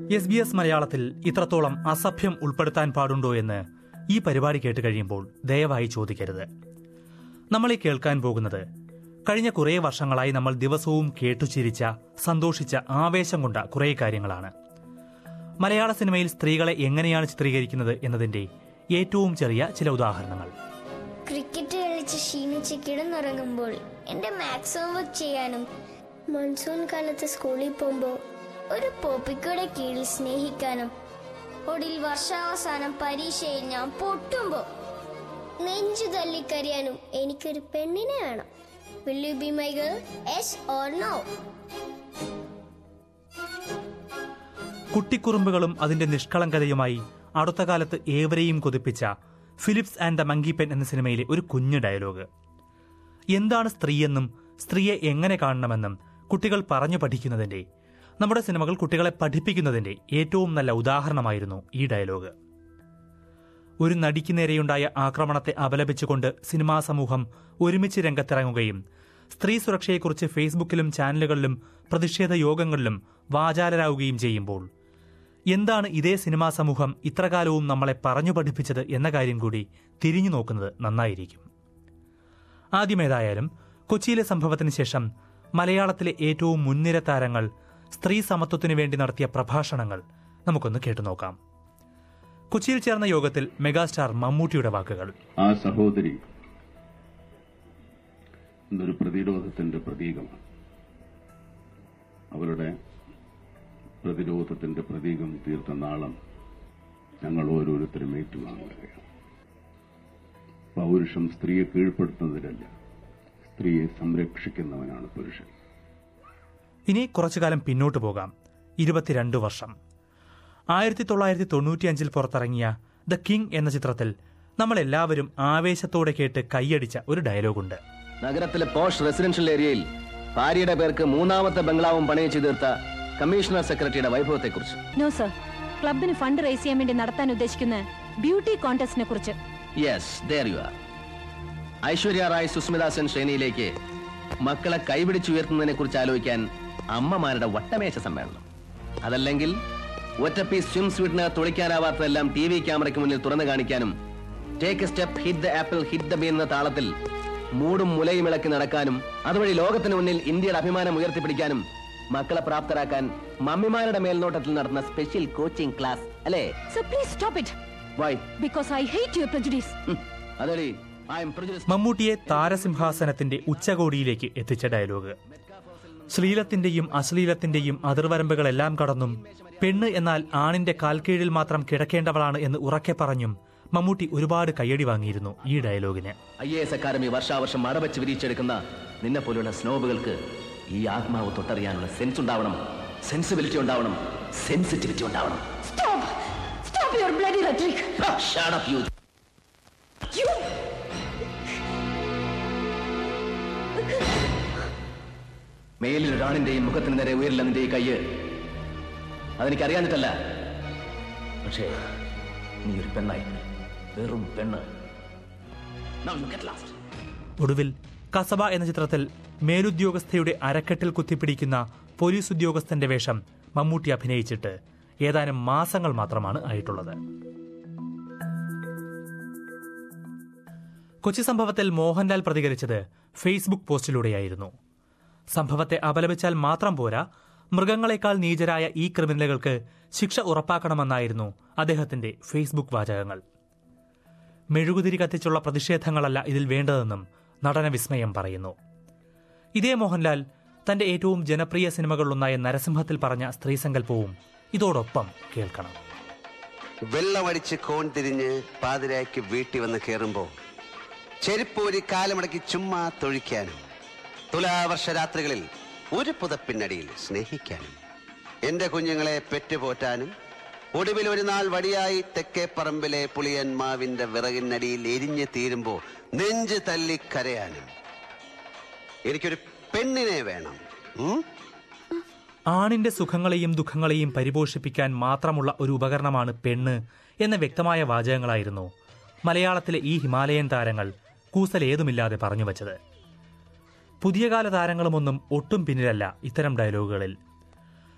S B S മലയാളത്തിൽ ഇത്രത്തോളം അസഭ്യം ഉൾപ്പെടുത്താൻ പാടുണ്ടോ എന്ന് ഈ പരിപാടി കേട്ട് കഴിയുമ്പോൾ ദയവായി ചോദിക്കരുത് നമ്മളീ കേൾക്കാൻ പോകുന്നത് കഴിഞ്ഞ കുറേ വർഷങ്ങളായി നമ്മൾ ദിവസവും കേട്ടുചിരിച്ച സന്തോഷിച്ച ആവേശം കൊണ്ട കുറേ കാര്യങ്ങളാണ് മലയാള സിനിമയിൽ സ്ത്രീകളെ എങ്ങനെയാണ് ചിത്രീകരിക്കുന്നത് എന്നതിന്റെ ഏറ്റവും ചെറിയ ചില ഉദാഹരണങ്ങൾ ക്രിക്കറ്റ് കളിച്ച് ക്ഷീണിച്ച് കിടന്നുറങ്ങുമ്പോൾ എന്റെ മാത്സ് ഹോംവർക്ക് ചെയ്യാനും മൺസൂൺ കാലത്ത് സ്കൂളിൽ പോകുമ്പോൾ ഒരു പോപ്പിക്കയുടെ കീഴിൽ സ്നേഹിക്കാനും ഒടുവിൽ വർഷാവസാനം പരീക്ഷയിൽ ഞാൻ പൊട്ടുമ്പോ നെഞ്ചു തല്ലിക്കരിയാനും എനിക്കൊരു പെണ്ണിനെ വേണം will you be my girl yes or no കുട്ടിക്കുറുമ്പുകളും അതിന്റെ നിഷ്കളങ്കതയുമായി അടുത്ത കാലത്ത് ഏവരെയും കൊതിപ്പിച്ച Philips and the monkey pen എന്ന സിനിമയിലെ ഒരു കുഞ്ഞു ഡയലോഗ് എന്താണ് സ്ത്രീയെന്നും സ്ത്രീയെ എങ്ങനെ കാണണമെന്നും കുട്ടികൾ പറഞ്ഞു പഠിക്കുന്നതിന്റെ നമ്മുടെ സിനിമകൾ കുട്ടികളെ പഠിപ്പിക്കുന്നതിന്റെ ഏറ്റവും നല്ല ഉദാഹരണമായിരുന്നു ഈ ഡയലോഗ് ഒരു നടിക്ക് നേരെയുണ്ടായ ആക്രമണത്തെ അപലപിച്ചുകൊണ്ട് സിനിമാ സമൂഹം ഒരുമിച്ച് രംഗത്തിറങ്ങുകയും സ്ത്രീ സുരക്ഷയെക്കുറിച്ച് ഫേസ്ബുക്കിലും ചാനലുകളിലും പ്രതിഷേധ യോഗങ്ങളിലും വാചാലരാകുകയും ചെയ്യുമ്പോൾ എന്താണ് ഇതേ സിനിമാ സമൂഹം ഇത്രകാലവും നമ്മളെ പറഞ്ഞു പഠിപ്പിച്ചത് എന്ന കാര്യം കൂടി തിരിഞ്ഞു നോക്കുന്നത് നന്നായിരിക്കും ആദ്യമേതായാലും കൊച്ചിയിലെ സംഭവത്തിന് ശേഷം മലയാളത്തിലെ ഏറ്റവും മുൻനിര താരങ്ങൾ സ്ത്രീ സമത്വത്തിനു വേണ്ടി നടത്തിയ പ്രഭാഷണങ്ങൾ നമുക്കൊന്ന് കേട്ടുനോക്കാം കൊച്ചിയിൽ ചേർന്ന യോഗത്തിൽ മെഗാസ്റ്റാർ മമ്മൂട്ടിയുടെ വാക്കുകൾ ആ സഹോദരി എന്നൊരു പ്രതിരോധത്തിന്റെ പ്രതീകമാണ് അവരുടെ പ്രതിരോധത്തിന്റെ പ്രതീകം തീർത്ത നാളം ഞങ്ങൾ ഓരോരുത്തരും ഏറ്റുവാങ്ങുകയാണ് പൗരുഷം സ്ത്രീയെ കീഴ്പ്പെടുത്തുന്നതിലല്ല സ്ത്രീയെ സംരക്ഷിക്കുന്നവനാണ് പുരുഷൻ ഇനി കുറച്ചു കാലം പിന്നോട്ട് പോകാം ഇരുപത്തിരണ്ട് വർഷം ആയിരത്തി തൊള്ളായിരത്തി തൊണ്ണൂറ്റിയഞ്ചിൽ പുറത്തിറങ്ങിയ ദ കിങ് എന്ന ചിത്രത്തിൽ നമ്മൾ എല്ലാവരും ആവേശത്തോടെ കേട്ട് കൈയടിച്ച ഒരു ഡയലോഗുണ്ട് നഗരത്തിലെ പോഷ് റെസിഡൻഷ്യൽ ഏരിയയിൽ ഭാര്യയുടെ പേർക്ക് മൂന്നാമത്തെ ബംഗ്ലാവും പണയിച്ചു തീർത്ത കമ്മീഷണർ സെക്രട്ടറിയുടെ വൈഭവത്തെക്കുറിച്ച് നോ സർ ക്ലബിന് ഫണ്ട് റേസ് ചെയ്യാൻ വേണ്ടി നടത്താൻ ഉദ്ദേശിക്കുന്ന ബ്യൂട്ടി കോntestനെ കുറിച്ച് yes there you are Aishwarya Rai Sushmita Sen ശ്രേണിയിലേക്ക് മക്കളെ കൈപിടിച്ചുയർത്തുന്നതിനെ കുറിച്ച് ആലോചിക്കാൻ അമ്മമാരുടെ വട്ടമേശ സമ്മേളനം അതല്ലെങ്കിൽ ഒറ്റ പീസ് സ്വിം സ്വീറ്റിന് തുളിക്കാനാവാത്തതെല്ലാം ടി വി ക്യാമറയ്ക്ക് മുന്നിൽ തുറന്നു കാണിക്കാനും take a step hit the apple hit the B എന്ന താളത്തിൽ മൂടും മുലയും ഇളക്കി നടക്കാനും അതുവഴി ലോകത്തിന് മുന്നിൽ ഇന്ത്യയുടെ അഭിമാനം ഉയർത്തിപ്പിടിക്കാനും മക്കളെ പ്രാപ്തരാക്കാൻ മമ്മിമാരുടെ മേൽനോട്ടത്തിൽ നടത്തുന്ന സ്പെഷ്യൽ കോച്ചിംഗ് ക്ലാസ് അല്ലേ sir please stop it why because I hate your prejudice അതെടി ഐ എം പ്രജുഡിസ് മമ്മൂട്ടിയെ താരസിംഹാസനത്തിന്റെ ഉച്ചകോടിയിലേക്ക് എത്തിച്ച ഡയലോഗ് ശ്ലീലത്തിന്റെയും അശ്ലീലത്തിന്റെയും അതിർവരമ്പുകളെല്ലാം കടന്നും പെണ്ണ് എന്നാൽ ആണിന്റെ കാൽക്കീഴിൽ മാത്രം കിടക്കേണ്ടവളാണ് എന്ന് ഉറക്കെ പറഞ്ഞും മമ്മൂട്ടി ഒരുപാട് കയ്യടി വാങ്ങിയിരുന്നു ഈ ഡയലോഗിന് ഐ എ എസ് അക്കാദമി വർഷാവർഷം മടവച്ച് വിരിച്ചെടുക്കുന്ന നിന്നെ പോലുള്ള സ്നോബുകൾക്ക് ഈ ആത്മാവ് തൊട്ടറിയാനുള്ള സെൻസ് ഉണ്ടാവണം സെൻസിബിലിറ്റി ഉണ്ടാവണം സെൻസിറ്റിവിറ്റി ഉണ്ടാവണം stop stop your bloody rhetoric Shut up, you. you മേലിൽ ഒരാണിന്റെയും മുഖത്തിന് നേരെ ഉയരില്ല നിന്റെ ഈ കയ്യ് അതെനിക്കറിയാഞ്ഞിട്ടല്ല പക്ഷേ നീ ഒരു പെണ്ണായി വെറും പെണ്ണ് Now you get lost. ഒടുവിൽ കസബ എന്ന ചിത്രത്തിൽ മേലുദ്യോഗസ്ഥയുടെ അരക്കെട്ടിൽ കുത്തിപ്പിടിക്കുന്ന പോലീസ് ഉദ്യോഗസ്ഥന്റെ വേഷം മമ്മൂട്ടി അഭിനയിച്ചിട്ട് ഏതാനും മാസങ്ങൾ മാത്രമാണ് ആയിട്ടുള്ളത് കൊച്ചി സംഭവത്തിൽ മോഹൻലാൽ പ്രതികരിച്ചത് ഫേസ്ബുക്ക് പോസ്റ്റിലൂടെയായിരുന്നു സംഭവത്തെ അപലപിച്ചാൽ മാത്രം പോരാ മൃഗങ്ങളെക്കാൾ നീചരായ ഈ ക്രിമിനലുകൾക്ക് ശിക്ഷ ഉറപ്പാക്കണമെന്നായിരുന്നു അദ്ദേഹത്തിന്റെ ഫേസ്ബുക്ക് വാചകങ്ങൾ മെഴുകുതിരി കത്തിച്ചുള്ള പ്രതിഷേധങ്ങളല്ല ഇതിൽ വേണ്ടതെന്നും നടന വിസ്മയം പറയുന്നു ഇതേ മോഹൻലാൽ തന്റെ ഏറ്റവും ജനപ്രിയ സിനിമകളിലൊന്നായ നരസിംഹത്തിൽ പറഞ്ഞ സ്ത്രീസങ്കല്പവും ഇതോടൊപ്പം കേൾക്കണം വെള്ളമടിച്ച് കോൺ തിരിഞ്ഞ് പാതിരായ്ക്ക് വീട്ടിൽ വന്ന് കയറുമ്പോ ചെരുപ്പൂരി കാലമടക്കി ചുമ്മാ തൊഴിക്കാനും തുലാവർഷ രാത്രികളിൽ ഒരു പുതപ്പിനടിയിൽ സ്നേഹിക്കാനും എന്റെ കുഞ്ഞുങ്ങളെ പെറ്റുപോറ്റാനും ഒടുവിൽ ഒരു നാൾ വടിയായി തെക്കേ പറമ്പിലെ പുളിയൻ മാവിന്റെ വിറകിനടിയിൽ എരിഞ്ഞു തീരുമ്പോ നെഞ്ച് തല്ലി കരയാനും എനിക്കൊരു പെണ്ണിനെ വേണം ഉം? ആണിന്റെ സുഖങ്ങളെയും ദുഃഖങ്ങളെയും പരിപോഷിപ്പിക്കാൻ മാത്രമുള്ള ഒരു ഉപകരണമാണ് പെണ്ണ് എന്ന വ്യക്തമായ വാചകങ്ങളായിരുന്നു മലയാളത്തിലെ ഈ ഹിമാലയൻ താരങ്ങൾ കൂസലേതുമില്ലാതെ പറഞ്ഞു വച്ചത് പുതിയ കാല താരങ്ങളുമൊന്നും ഒട്ടും പിന്നിലല്ല ഇത്തരം ഡയലോഗുകളിൽ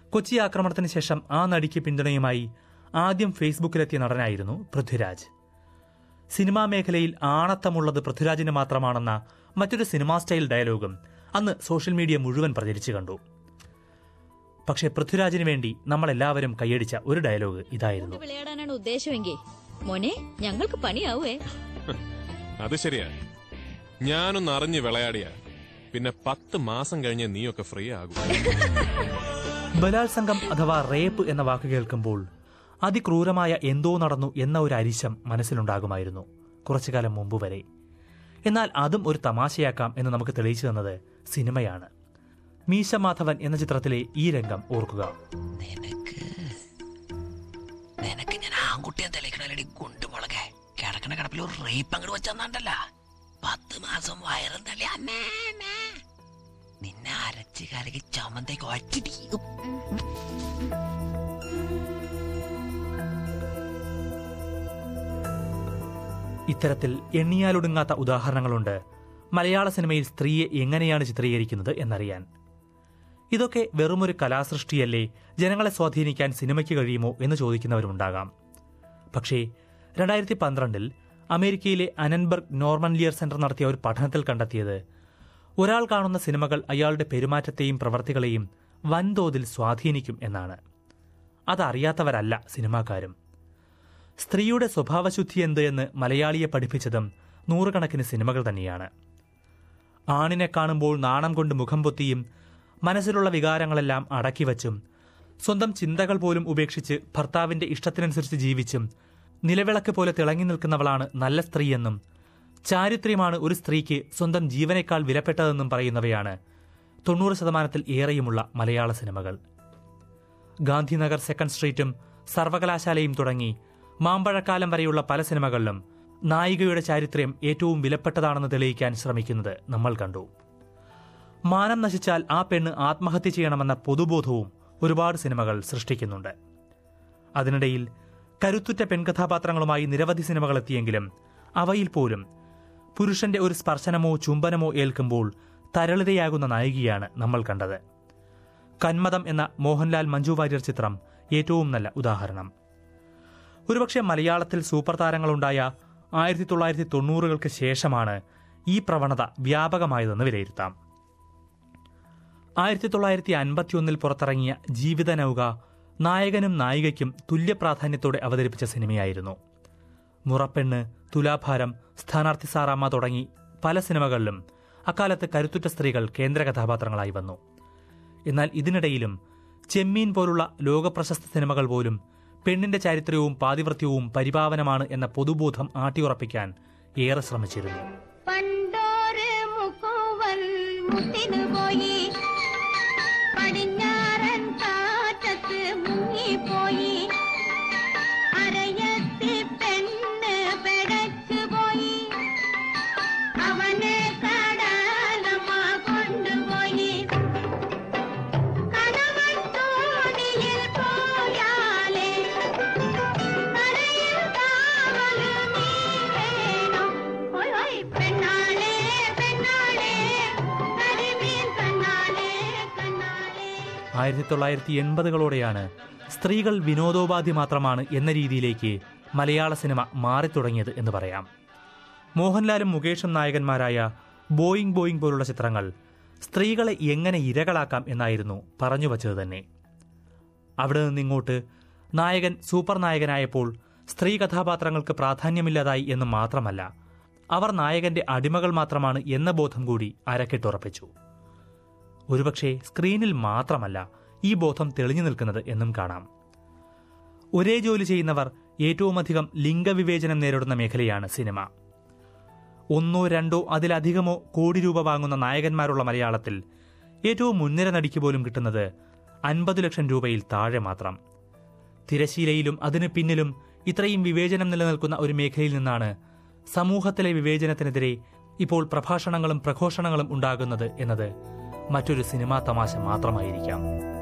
കൊച്ചി ആക്രമണത്തിന് ശേഷം ആ നടിക്ക് പിന്തുണയുമായി ആദ്യം ഫേസ്ബുക്കിലെത്തിയ നടനായിരുന്നു പൃഥ്വിരാജ് സിനിമാ മേഖലയിൽ ആണത്തമുള്ളത് പൃഥ്വിരാജിന് മാത്രമാണെന്ന മറ്റൊരു സിനിമാ സ്റ്റൈൽ ഡയലോഗും അന്ന് സോഷ്യൽ മീഡിയ മുഴുവൻ പ്രചരിച്ചു കണ്ടു പക്ഷേ പൃഥ്വിരാജിന് വേണ്ടി നമ്മളെല്ലാവരും കൈയടിച്ച ഒരു ഡയലോഗ് ഇതായിരുന്നു വിളയാടാനാണ് ഉദ്ദേശമെങ്കിൽ മോനെ ഞങ്ങൾക്ക് പണിയാവേ അത് ശരിയാ ഞാനൊന്ന് അറിഞ്ഞ് വിളയാടിയ പിന്നെ പത്ത് മാസം കഴിഞ്ഞ് നീയൊക്കെ ഫ്രീ ആകും ബലാത്സംഗം അഥവാ റേപ്പ് എന്ന വാക്ക് കേൾക്കുമ്പോൾ അതിക്രൂരമായ എന്തോ നടന്നു എന്ന ഒരു അരിശം മനസ്സിലുണ്ടാകുമായിരുന്നു കുറച്ചു കാലം മുമ്പ് വരെ എന്നാൽ അതും ഒരു തമാശയാക്കാം എന്ന് നമുക്ക് തെളിയിച്ചു തന്നത് സിനിമയാണ് മീശ മാധവൻ എന്ന ചിത്രത്തിലെ ഈ രംഗം ഓർക്കുക നിനക്ക് നിനക്ക് ഞാൻ ആൺകുട്ടിയെ തെളിക്കണല്ലടി ഗുണ്ടുമുളകെ കിടക്കണ കിടപ്പിൽ ഒരു റേപ്പ് അങ്ങോട്ട് വെച്ചെന്നാണ്ടല്ല പത്ത് മാസം വയറും തള്ളി അമ്മേ അമ്മേ. നിന്നെ അരച്ച് കലകി ചമന്തേക്ക് ഒറ്റടി ഇത്തരത്തിൽ എണ്ണിയാലൊടുങ്ങാത്ത ഉദാഹരണങ്ങളുണ്ട് മലയാള സിനിമയിൽ സ്ത്രീയെ എങ്ങനെയാണ് ചിത്രീകരിക്കുന്നത് എന്നറിയാൻ ഇതൊക്കെ വെറുമൊരു കലാസൃഷ്ടിയല്ലേ ജനങ്ങളെ സ്വാധീനിക്കാൻ സിനിമയ്ക്ക് കഴിയുമോ എന്ന് ചോദിക്കുന്നവരുണ്ടാകാം പക്ഷേ രണ്ടായിരത്തി പന്ത്രണ്ടിൽ അമേരിക്കയിലെ അനൻബർഗ് നോർമൻ ലിയർ സെന്റർ നടത്തിയ ഒരു പഠനത്തിൽ കണ്ടെത്തിയത് ഒരാൾ കാണുന്ന സിനിമകൾ അയാളുടെ പെരുമാറ്റത്തെയും പ്രവർത്തികളെയും വൻതോതിൽ സ്വാധീനിക്കും എന്നാണ് അതറിയാത്തവരല്ല സിനിമാക്കാരും സ്ത്രീയുടെ സ്വഭാവശുദ്ധി എന്ത് എന്ന് മലയാളിയെ പഠിപ്പിച്ചതും നൂറുകണക്കിന് സിനിമകൾ തന്നെയാണ് ആണിനെ കാണുമ്പോൾ നാണം കൊണ്ട് മുഖം പൊത്തിയും മനസ്സിലുള്ള വികാരങ്ങളെല്ലാം അടക്കിവച്ചും സ്വന്തം ചിന്തകൾ പോലും ഉപേക്ഷിച്ച് ഭർത്താവിന്റെ ഇഷ്ടത്തിനനുസരിച്ച് ജീവിച്ചും നിലവിളക്ക് പോലെ തിളങ്ങി നിൽക്കുന്നവളാണ് നല്ല സ്ത്രീയെന്നും ചാരിത്ര്യമാണ് ഒരു സ്ത്രീക്ക് സ്വന്തം ജീവനേക്കാൾ വിലപ്പെട്ടതെന്നും പറയുന്നവയാണ് തൊണ്ണൂറ് ശതമാനത്തിൽ ഏറെയുമുള്ള മലയാള സിനിമകൾ ഗാന്ധിനഗർ സെക്കൻഡ് സ്ട്രീറ്റും സർവകലാശാലയും തുടങ്ങി മാമ്പഴക്കാലം വരെയുള്ള പല സിനിമകളിലും നായികയുടെ ചാരിത്രം ഏറ്റവും വിലപ്പെട്ടതാണെന്ന് തെളിയിക്കാൻ ശ്രമിക്കുന്നത് നമ്മൾ കണ്ടു മാനം നശിച്ചാൽ ആ പെണ്ണ് ആത്മഹത്യ ചെയ്യണമെന്ന പൊതുബോധവും ഒരുപാട് സിനിമകൾ സൃഷ്ടിക്കുന്നുണ്ട് അതിനിടയിൽ കരുത്തുറ്റ പെൺകഥാപാത്രങ്ങളുമായി നിരവധി സിനിമകൾ എത്തിയെങ്കിലും അവയിൽ പോലും പുരുഷന്റെ ഒരു സ്പർശനമോ ചുംബനമോ ഏൽക്കുമ്പോൾ തരളിതയാകുന്ന നായികയാണ് നമ്മൾ കണ്ടത് കന്മതം എന്ന മോഹൻലാൽ മഞ്ജു വാര്യർ ചിത്രം ഏറ്റവും നല്ല ഉദാഹരണം ഒരുപക്ഷെ മലയാളത്തിൽ സൂപ്പർ താരങ്ങളുണ്ടായ ആയിരത്തി തൊള്ളായിരത്തി തൊണ്ണൂറുകൾക്ക് ശേഷമാണ് ഈ പ്രവണത വ്യാപകമായതെന്ന് വിലയിരുത്താം ആയിരത്തി തൊള്ളായിരത്തി അൻപത്തിയൊന്നിൽ പുറത്തിറങ്ങിയ ജീവിത നൗക നായകനും നായികയ്ക്കും തുല്യ പ്രാധാന്യത്തോടെ അവതരിപ്പിച്ച സിനിമയായിരുന്നു മുറപ്പെണ്ണ് തുലാഭാരം സ്ഥാനാർത്ഥി സാറാമ്മ തുടങ്ങി പല സിനിമകളിലും അക്കാലത്ത് കരുത്തുറ്റ സ്ത്രീകൾ കേന്ദ്ര കഥാപാത്രങ്ങളായി വന്നു എന്നാൽ ഇതിനിടയിലും ചെമ്മീൻ പോലുള്ള ലോകപ്രശസ്ത സിനിമകൾ പോലും പെണ്ണിന്റെ ചാരിത്രവും പാതിവൃത്യവും പരിപാവനമാണ് എന്ന പൊതുബോധം ആട്ടിയുറപ്പിക്കാൻ ഏറെ ശ്രമിച്ചിരുന്നു പണ്ടോര് മുക്കുവൻ മുത്തിനു പോയി പടിഞ്ഞാറൻ കാറ്റത്ത് മുങ്ങിപ്പോയി അരയത്തി പെണ്ണ് പെടച്ചു പോയി അവനെ കടലമ്മ കൊണ്ടുപോയി കണവൻ തോണിയിൽ പോയാലേ കരയിൽ കാവല് നീ വേണം ഹോയ് ഹോയ് പെണ്ണാളേ പെണ്ണാളേ കരിമീൻ കണ്ണാളേ കണ്ണാളേ ആയിരത്തി തൊള്ളായിരത്തി എൺപതുകളോടെയാണ് സ്ത്രീകൾ വിനോദോപാധി മാത്രമാണ് എന്ന രീതിയിലേക്ക് മലയാള സിനിമ മാറിത്തുടങ്ങിയത് എന്ന് പറയാം മോഹൻലാലും മുകേഷും നായകന്മാരായ ബോയിങ് ബോയിങ് പോലുള്ള ചിത്രങ്ങൾ സ്ത്രീകളെ എങ്ങനെ ഇരകളാക്കാം എന്നായിരുന്നു പറഞ്ഞു വച്ചത് തന്നെ അവിടെ നിന്നിങ്ങോട്ട് നായകൻ സൂപ്പർ നായകനായപ്പോൾ സ്ത്രീ കഥാപാത്രങ്ങൾക്ക് പ്രാധാന്യമില്ലാതായി എന്ന് മാത്രമല്ല അവർ നായകന്റെ അടിമകൾ മാത്രമാണ് എന്ന ബോധം കൂടി അരക്കിട്ടുറപ്പിച്ചു ഒരുപക്ഷെ സ്ക്രീനിൽ മാത്രമല്ല ഈ ബോധം തെളിഞ്ഞു നിൽക്കുന്നത് എന്നും കാണാം ഒരേ ജോലി ചെയ്യുന്നവർ ഏറ്റവുമധികം ലിംഗവിവേചനം നേരിടുന്ന മേഖലയാണ് സിനിമ ഒന്നോ രണ്ടോ അതിലധികമോ കോടി രൂപ വാങ്ങുന്ന നായകന്മാരുള്ള മലയാളത്തിൽ ഏറ്റവും മുൻനിര നടിക്ക് പോലും കിട്ടുന്നത് അൻപത് ലക്ഷം രൂപയിൽ താഴെ മാത്രം തിരശീലയിലും അതിന് പിന്നിലും ഇത്രയും വിവേചനം നിലനിൽക്കുന്ന ഒരു മേഖലയിൽ നിന്നാണ് സമൂഹത്തിലെ വിവേചനത്തിനെതിരെ ഇപ്പോൾ പ്രഭാഷണങ്ങളും പ്രഘോഷണങ്ങളും ഉണ്ടാകുന്നത് എന്നത് മറ്റൊരു സിനിമാ തമാശ മാത്രമായിരിക്കാം